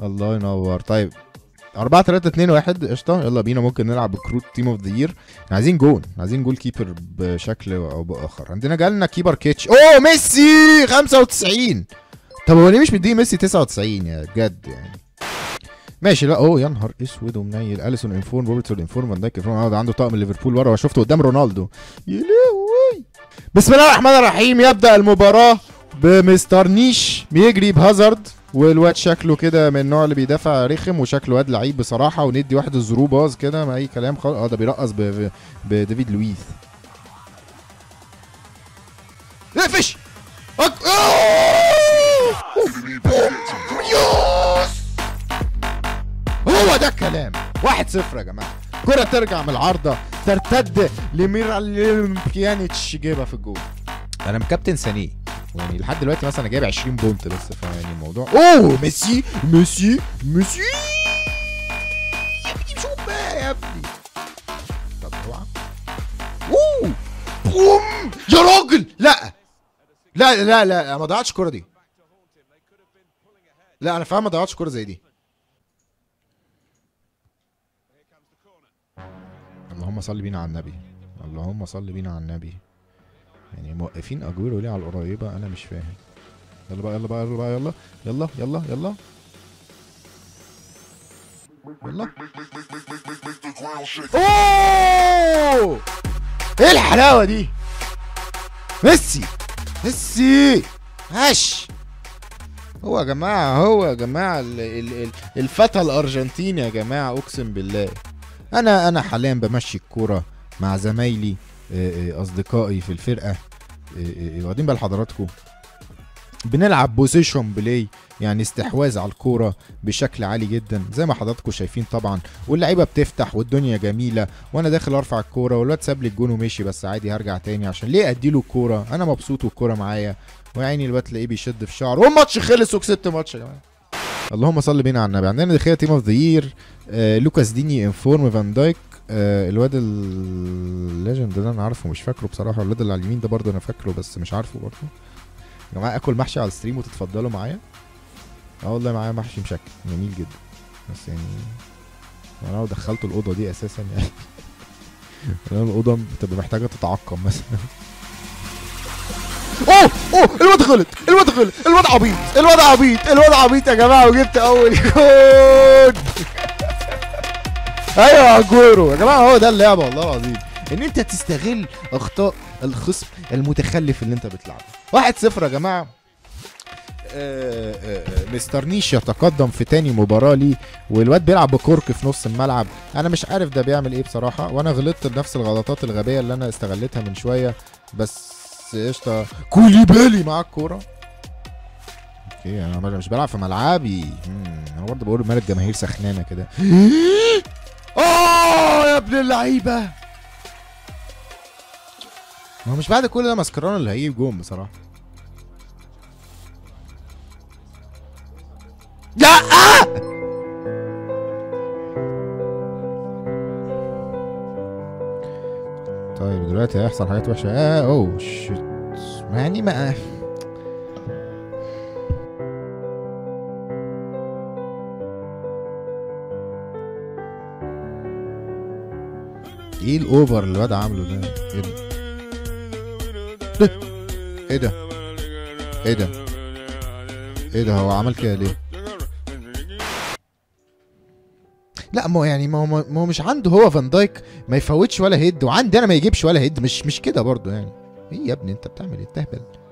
الله ينور طيب 4 3 2 1 قشطه يلا بينا ممكن نلعب بكروت تيم اوف ذا يير عايزين جون عايزين جول كيبر بشكل او باخر عندنا جالنا كيبر كيتش اوه ميسي 95 طب هو ليه مش مديه ميسي 99 يا بجد يعني ماشي لا اوه يا نهار اسود ومنيل اليسون انفورم روبرتسون انفورم فان دايك انفورم ده عنده طقم ليفربول ورا وشفته قدام رونالدو يا لهوي بسم الله الرحمن الرحيم يبدا المباراه بمستر نيش بيجري بهازارد والواد شكله كده من النوع اللي بيدافع رخم وشكله واد لعيب بصراحه وندي واحد الزرو باظ كده ما اي كلام خالص اه ده بيرقص ب- ب- بديفيد لويس اقفش أك... أوه! يوس! هو ده الكلام واحد صفر يا جماعه كرة ترجع من العارضة ترتد لميرال بيانيتش جيبها في الجول انا مكابتن سانيه يعني لحد دلوقتي مثلا جايب 20 بونت بس فيعني الموضوع اوه ميسي ميسي ميسي يا ابني شوف بقى يا ابني طب اوعى اوه بوم يا راجل لا لا لا لا ما ضيعتش الكوره دي لا انا فاهم ما ضيعتش كوره زي دي اللهم صل بينا على النبي اللهم صل بينا على النبي يعني موقفين اجويرو ليه على القريبه انا مش فاهم يلا بقى يلا بقى يلا بقى يلا يلا يلا يلا يلا اوه ايه الحلاوه دي ميسي ميسي هش هو يا جماعه هو يا جماعه ال- ال- ال- الفتى الارجنتيني يا جماعه اقسم بالله انا انا حاليا بمشي الكوره مع زمايلي آه، آه، اصدقائي في الفرقه آه، آه، آه، واخدين بال حضراتكم بنلعب بوزيشن بلاي يعني استحواذ على الكوره بشكل عالي جدا زي ما حضراتكم شايفين طبعا واللعيبه بتفتح والدنيا جميله وانا داخل ارفع الكوره والواد ساب لي الجون ومشي بس عادي هرجع تاني عشان ليه اديله الكوره انا مبسوط والكوره معايا ويعني الواد تلاقيه بيشد في شعره والماتش خلص وكسبت ماتش يا جماعه اللهم صل بينا على النبي عندنا دخيه تيم اوف ذا يير لوكاس ديني انفورم فان دايك آه الواد الليجند ده انا عارفه مش فاكره بصراحه الواد اللي على اليمين ده برضه انا فاكره بس مش عارفه برضه يا جماعه اكل محشي على الستريم وتتفضلوا معايا اه والله معايا محشي مشكل جميل جدا بس يعني انا لو دخلته الاوضه دي اساسا يعني انا الاوضه بتبقى محتاجه تتعقم مثلا اوه اوه الواد غلط الواد غلط الواد عبيط الواد عبيط الواد عبيط يا جماعه وجبت اول جول ايوه يا اجويرو يا جماعه هو ده اللعبه والله العظيم ان انت تستغل اخطاء الخصم المتخلف اللي انت بتلعبه واحد صفر يا جماعه آه، آه، آه، مستر نيش يتقدم في تاني مباراة ليه والواد بيلعب بكورك في نص الملعب انا مش عارف ده بيعمل ايه بصراحة وانا غلطت بنفس الغلطات الغبية اللي انا استغلتها من شوية بس قشطة كوليبالي معاه الكورة اوكي انا مش بلعب في ملعبي مم، انا برضه بقول مال الجماهير سخنانة كده اه يا ابن اللعيبة ما هو مش بعد كل ده ماسكرانو اللي هيجيب جون بصراحة لا طيب دلوقتي هيحصل حاجات وحشة اه اوه شيت يعني ما ايه الاوفر اللي الواد عامله ده ايه ده ده ايه ده ايه ده ايه ده هو عمل كده ليه لا ما هو يعني ما هو ما هو مش عنده هو فان دايك ما يفوتش ولا هيد وعندي انا ما يجيبش ولا هيد مش مش كده برضه يعني ايه يا ابني انت بتعمل ايه تهبل